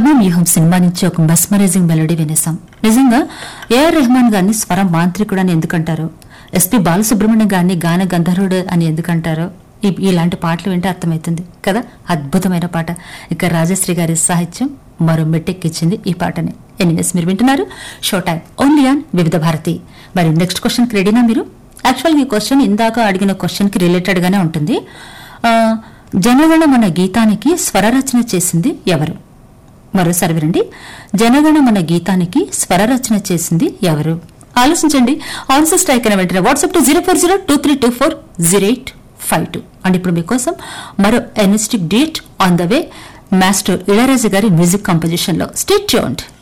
పద్మవ్యూహం cinema నుంచి ఒక mesmerising melody వినేసాం నిజంగా ఏఆర్ రెహమాన్ గారిని స్వర మాంత్రికుడు అని ఎందుకంటారు ఎస్పి బాలసుబ్రహ్మణ్యం గారిని గాన గంధర్వుడు అని ఎందుకంటారో ఈ- ఇలాంటి పాటలు వింటే అర్థమవుతుంది కదా అద్భుతమైన పాట ఇక రాజశ్రీ గారి సాహిత్యం మరో మెట్టెక్కిచ్చింది ఈ పాటని ఎనీవేస్ మీరు వింటున్నారు షో టైం ఓన్లీ ఆన్ వివిధ భారతి మరి నెక్స్ట్ క్వశ్చన్ రెడీనా మీరు యాక్చువల్గా ఈ క్వశ్చన్ ఇందాక అడిగిన క్వశ్చన్ కి రిలేటెడ్ గానే ఉంటుంది ఆ, జనగణమన గీతానికి స్వరరచన చేసింది ఎవరు మరోసారి వినండి జనగణమన గీతానికి స్వరరచన చేసింది ఎవరు ఆలోచించండి ఆన్సర్ స్ట్రైక్ అయిన వెంటనే WhatsApp to zero four zero two three two four zero eight five two and ఇప్పుడు మీకోసం మరో ఎనస్టిక్ date on the way master Ilaiyaraaja గారి మ్యూజిక్ కంపోజిషన్ లో స్టేట్ ట్యూన్డ్